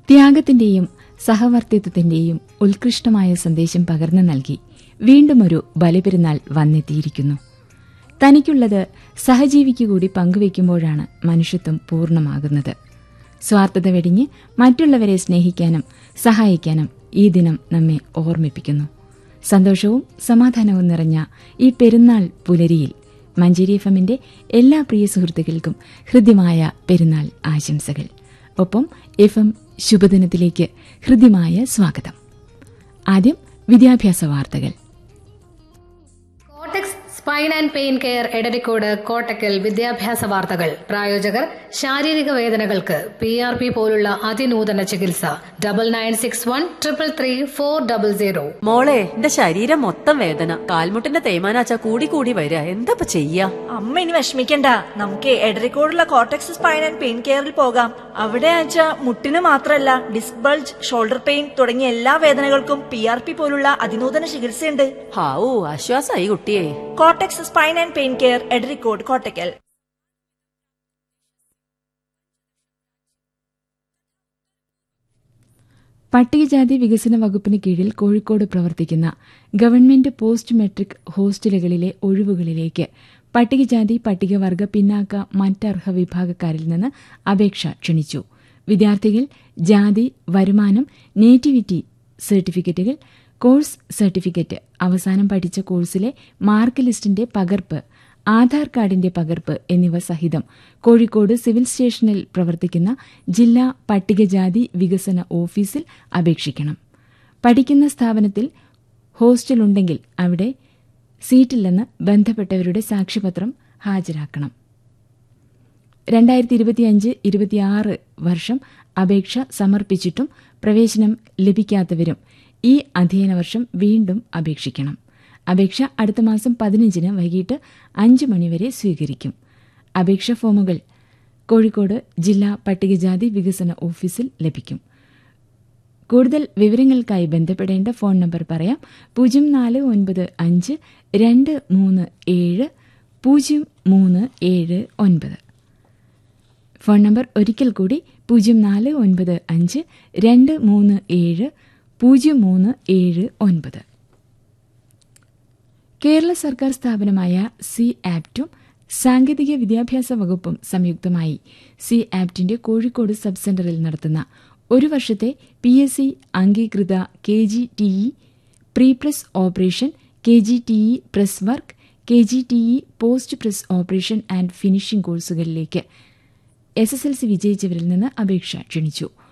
ത്യാഗത്തിന്റെയും സഹവർത്തിത്വത്തിന്റെയും ഉത്കൃഷ്ടമായ സന്ദേശം പകർന്നു നൽകി വീണ്ടും ഒരു ബലിപെരുന്നാൾ വന്നെത്തിയിരിക്കുന്നു തനിക്കുള്ളത് സഹജീവിക്ക് കൂടി പങ്കുവയ്ക്കുമ്പോഴാണ് മനുഷ്യത്വം പൂർണ്ണമാകുന്നത് സ്വാർത്ഥത വെടിഞ്ഞ് മറ്റുള്ളവരെ സ്നേഹിക്കാനും സഹായിക്കാനും ഈ ദിനം നമ്മെ ഓർമ്മിപ്പിക്കുന്നു സന്തോഷവും സമാധാനവും നിറഞ്ഞ ഈ പെരുന്നാൾ പുലരിയിൽ മഞ്ചേരി എഫ് എമ്മിന്റെ എല്ലാ പ്രിയ സുഹൃത്തുക്കൾക്കും ഹൃദ്യമായ പെരുന്നാൾ ആശംസകൾ ഒപ്പം എഫ് എം ശുഭദിനത്തിലേക്ക് ഹൃദ്യമായ സ്വാഗതം ആദ്യം വിദ്യാഭ്യാസ വാർത്തകൾ cortex spine and pain care Edarikode Kottakkal വിദ്യാഭ്യാസ വാർത്തകൾ പ്രായോജകർ ശാരീരിക വേദനകൾക്ക് പി ആർ പി പോലുള്ള അതിനൂതന ചികിത്സ double nine six one triple three four double zero മോളെ എന്റെ ശരീരം മൊത്തം വേദന കാൽമുട്ടിന്റെ തേയ്മാനാച്ച കൂടി കൂടി വരിക എന്താ ചെയ്യാ അമ്മ ഇനി വിഷമിക്കണ്ട നമുക്ക് എടരിക്കോടുള്ള കോട്ടക്സ് സ്പൈൻ ആൻഡ് പെയിൻ കെയറിൽ പോകാം അവിടെ ആച്ച മുട്ടിന് മാത്രമല്ല ഡിസ്ക് ബൾജ് ഷോൾഡർ പെയിൻ തുടങ്ങിയ എല്ലാ വേദനകൾക്കും പി ആർ പി പോലുള്ള അതിനൂതന ചികിത്സയുണ്ട് ഹാവൂ ആശ്വാസായി കുട്ടിയെ cortex spine and pain care Edarikode Kottakkal പട്ടികജാതി വികസന വകുപ്പിന് കീഴിൽ കോഴിക്കോട് പ്രവർത്തിക്കുന്ന ഗവൺമെന്റ് പോസ്റ്റ് മെട്രിക് ഹോസ്റ്റലുകളിലെ ഒഴിവുകളിലേക്ക് പട്ടികജാതി പട്ടികവർഗ പിന്നാക്ക മറ്റർഹ വിഭാഗക്കാരിൽ നിന്ന് അപേക്ഷ ക്ഷണിച്ചു വിദ്യാർത്ഥികൾ ജാതി വരുമാനം നേറ്റിവിറ്റി സർട്ടിഫിക്കറ്റുകൾ കോഴ്സ് സർട്ടിഫിക്കറ്റ് അവസാനം പഠിച്ച കോഴ്സിലെ മാർക്ക് ലിസ്റ്റിന്റെ പകർപ്പ് ആധാർ കാർഡിന്റെ പകർപ്പ് എന്നിവ സഹിതം കോഴിക്കോട് സിവിൽ സ്റ്റേഷനിൽ പ്രവർത്തിക്കുന്ന ജില്ലാ പട്ടികജാതി വികസന ഓഫീസിൽ അപേക്ഷിക്കണം പഠിക്കുന്ന സ്ഥാപനത്തിൽ ഹോസ്റ്റലുണ്ടെങ്കിൽ അവിടെ സീറ്റില്ലെന്ന് ബന്ധപ്പെട്ടവരുടെ സാക്ഷ്യപത്രം ഹാജരാക്കണം രണ്ടായിരത്തി ഇരുപത്തിയഞ്ച് ഇരുപത്തിയാറ് വർഷം അപേക്ഷ സമർപ്പിച്ചിട്ടും പ്രവേശനം ലഭിക്കാത്തവരും ഈ അധ്യയന വർഷം വീണ്ടും അപേക്ഷിക്കണം അപേക്ഷ അടുത്ത മാസം പതിനഞ്ചിന് വൈകിട്ട് അഞ്ച് മണിവരെ സ്വീകരിക്കും അപേക്ഷ ഫോമുകൾ കോഴിക്കോട് ജില്ലാ പട്ടികജാതി വികസന ഓഫീസിൽ ലഭിക്കും കൂടുതൽ വിവരങ്ങൾക്കായി ബന്ധപ്പെടേണ്ട ഫോൺ നമ്പർ പറയാം പൂജ്യം നാല് ഒൻപത് അഞ്ച് രണ്ട് മൂന്ന് ഏഴ് പൂജ്യം മൂന്ന് ഏഴ് ഒൻപത് ഫോൺ നമ്പർ ഒരിക്കൽ കൂടി പൂജ്യം നാല് ഒൻപത് അഞ്ച് രണ്ട് മൂന്ന് ഏഴ് പൂജ്യം മൂന്ന് ഏഴ് ഒൻപത് കേരള സർക്കാർ സ്ഥാപനമായ സി ആപ്റ്റും സാങ്കേതിക വിദ്യാഭ്യാസ വകുപ്പും സംയുക്തമായി സി ആപ്റ്റിന്റെ കോഴിക്കോട് സബ് സെന്ററിൽ നടത്തുന്ന ഒരു വർഷത്തെ പി എസ് സി അംഗീകൃത K G T E pre press operation K G T E press work K G T E post press operation and finishing കോഴ്സുകളിലേക്ക് എസ് എസ് എൽ സി വിജയിച്ചവരിൽ നിന്ന് അപേക്ഷ ക്ഷണിച്ചു